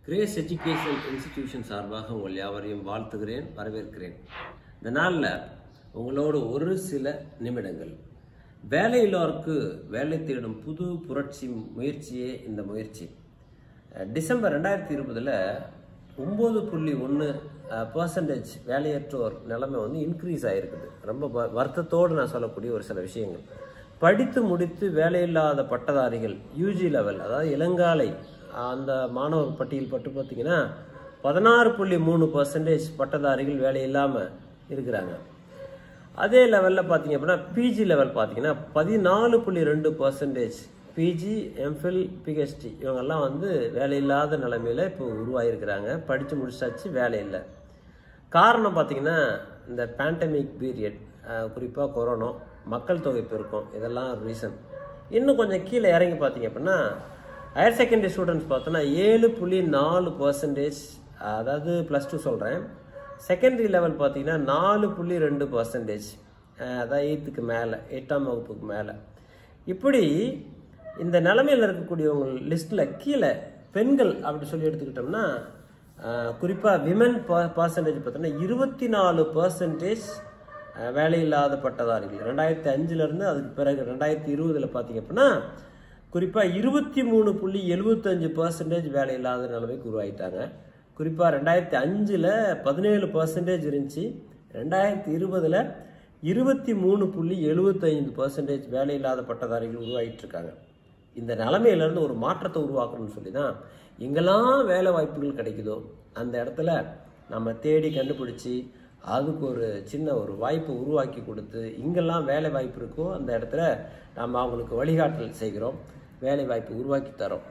grace education institution சார்பாக உங்கள் யாவரையும் வாழ்த்துகிறேன் வரவேற்கிறேன் இந்த நாளில் உங்களோட ஒரு சில நிமிடங்கள் வேலையில்லோருக்கு வேலை தேடும் புது புரட்சி முயற்சியே இந்த முயற்சி அஹ் டிசம்பர் ரெண்டாயிரத்தி இருபதில் ஒம்பது புள்ளி ஒன்று பர்சன்டேஜ் வேலையற்றோர் நிலைமை வந்து இன்க்ரீஸ் ஆகிருக்குது ரொம்ப வ- வருத்தத்தோடு நான் சொல்லக்கூடிய ஒரு சில விஷயங்கள் படித்து முடித்து வேலையில்லாத பட்டதாரிகள் யூஜி லெவல் அதாவது இளங்காலை அந்த மாணவர் பட்டியல் பட்டு பார்த்தீங்கன்னா பதினாறு புள்ளி மூணு பர்சன்டேஜ் பட்டதாரிகள் வேலை இல்லாமல் இருக்கிறாங்க அதே லெவலில் பார்த்தீங்க அப்படின்னா பிஜி லெவல் பார்த்தீங்கன்னா பதினாலு புள்ளி ரெண்டு பர்சன்டேஜ் பிஜி எம்ஃபில் பிஹெச்டி இவங்கெல்லாம் வந்து வேலை இல்லாத நிலைமையில இப்போ உருவாகிருக்கிறாங்க படித்து முடிச்சாச்சு வேலை இல்லை காரணம் பார்த்தீங்கன்னா இந்த பேண்டமிக் பீரியட் குறிப்பாக கொரோனா மக்கள் தொகை பெருக்கம் இதெல்லாம் ரீசன் இன்னும் கொஞ்சம் கீழே இறங்கி பார்த்தீங்க அப்படின்னா ஹையர் செகண்டரி ஸ்டூடெண்ட்ஸ் பார்த்தோன்னா ஏழு புள்ளி நாலு பர்சன்டேஜ் அதாவது ப்ளஸ் டூ சொல்கிறேன் செகண்டரி லெவல் பார்த்தீங்கன்னா நாலு புள்ளி ரெண்டு பர்சன்டேஜ் அதாவது எயித்துக்கு மேலே எட்டாம் வகுப்புக்கு மேலே இப்படி இந்த நிலமையில் இருக்கக்கூடியவங்க லிஸ்ட்டில் கீழே பெண்கள் அப்படி சொல்லி எடுத்துக்கிட்டோம்னா குறிப்பாக விமன் பர்சன்டேஜ் பார்த்தோன்னா இருபத்தி நாலு பர்சன்டேஜ் வேலையில்லாத பட்டதாரிகள் ரெண்டாயிரத்தி அஞ்சுலேருந்து அதுக்கு பிறகு ரெண்டாயிரத்தி இருபதில் பார்த்தீங்க அப்படின்னா குறிப்பாக இருபத்தி மூணு புள்ளி எழுபத்தஞ்சு பர்சன்டேஜ் வேலை இல்லாத நிலைமைக்கு உருவாயிட்டாங்க குறிப்பாக ரெண்டாயிரத்தி அஞ்சில் பதினேழு பர்சன்டேஜ் இருந்துச்சு ரெண்டாயிரத்தி இருபதில் இருபத்தி மூணு புள்ளி எழுபத்தைந்து பர்சன்டேஜ் வேலை இல்லாத பட்டதாரிகள் உருவாகிட்டு இருக்காங்க இந்த நிலைமையிலேருந்து ஒரு மாற்றத்தை உருவாக்கணும்னு சொல்லி தான் எங்கெல்லாம் வேலை வாய்ப்புகள் கிடைக்குதோ அந்த இடத்துல நம்ம தேடி கண்டுபிடிச்சி அதுக்கு ஒரு சின்ன ஒரு வாய்ப்பை உருவாக்கி கொடுத்து இங்கெல்லாம் வேலை வாய்ப்பு இருக்கோ அந்த இடத்துல நம்ம அவங்களுக்கு வழிகாட்டல் செய்கிறோம் வேலை வாய்ப்பு உருவாக்கி தரோம்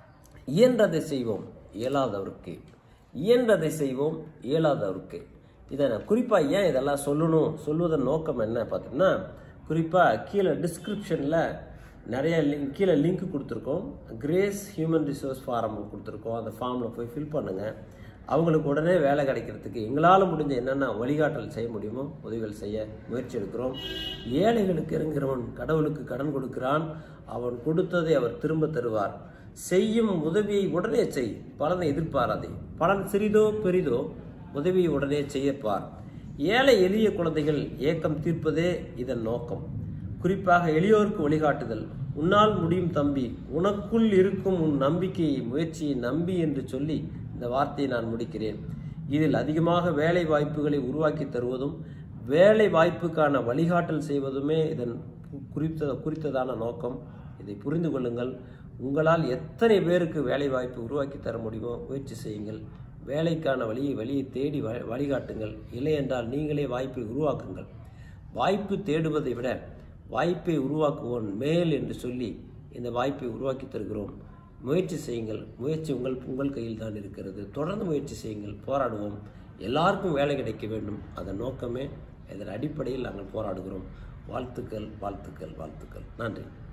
இயன்றதை செய்வோம் இயலாதவருக்கு இயன்றதை செய்வோம் இயலாதவருக்கு இதை நான் குறிப்பாக ஏன் இதெல்லாம் சொல்லணும் சொல்வதன் நோக்கம் என்ன பார்த்தீங்கன்னா குறிப்பாக கீழே டிஸ்கிரிப்ஷனில் நிறைய லிங்க் கீழே லிங்க் கொடுத்துருக்கோம் கிரேஸ் ஹியூமன் ரிசோர்ஸ் ஃபாரம் கொடுத்துருக்கோம் அந்த ஃபார்மில் போய் ஃபில் பண்ணுங்கள் அவங்களுக்கு உடனே வேலை கிடைக்கிறதுக்கு எங்களால் முடிஞ்ச என்னென்ன வழிகாட்டல் செய்ய முடியுமோ உதவிகள் செய்ய முயற்சி எடுக்கிறோம் ஏழைகளுக்கு இறங்குகிறவன் கடவுளுக்கு கடன் கொடுக்கிறான் அவன் கொடுத்ததை அவர் திரும்ப தருவார் செய்யும் உதவியை உடனே செய் பலனை எதிர்பாராதே பலன் சிறிதோ பெரிதோ உதவியை உடனே செய்யப்பார் ஏழை எளிய குழந்தைகள் ஏக்கம் தீர்ப்பதே இதன் நோக்கம் குறிப்பாக எளியோருக்கு வழிகாட்டுதல் உன்னால் முடியும் தம்பி உனக்குள் இருக்கும் உன் நம்பிக்கையை முயற்சியை நம்பி என்று சொல்லி இந்த வார்த்தையை நான் முடிக்கிறேன் இதில் அதிகமாக வேலை வாய்ப்புகளை உருவாக்கி தருவதும் வேலை வாய்ப்புக்கான வழிகாட்டல் செய்வதுமே இதன் குறித்த குறித்ததான நோக்கம் இதை புரிந்து கொள்ளுங்கள் உங்களால் எத்தனை பேருக்கு வேலை வாய்ப்பு உருவாக்கி தர முடியுமோ முயற்சி செய்யுங்கள் வேலைக்கான வழியை வழியை தேடி வ- வழிகாட்டுங்கள் இல்லை என்றால் நீங்களே வாய்ப்பை உருவாக்குங்கள் வாய்ப்பு தேடுவதை விட வாய்ப்பை உருவாக்குவோன் மேல் என்று சொல்லி இந்த வாய்ப்பை உருவாக்கி தருகிறோம் முயற்சி செய்யுங்கள் முயற்சி உங்கள் உங்கள் கையில் தான் இருக்கிறது தொடர்ந்து முயற்சி செய்யுங்கள் போராடுவோம் எல்லாருக்கும் வேலை கிடைக்க வேண்டும் அதன் நோக்கமே இதன் அடிப்படையில் நாங்கள் போராடுகிறோம் வாழ்த்துக்கள் வாழ்த்துக்கள் வாழ்த்துக்கள் நன்றி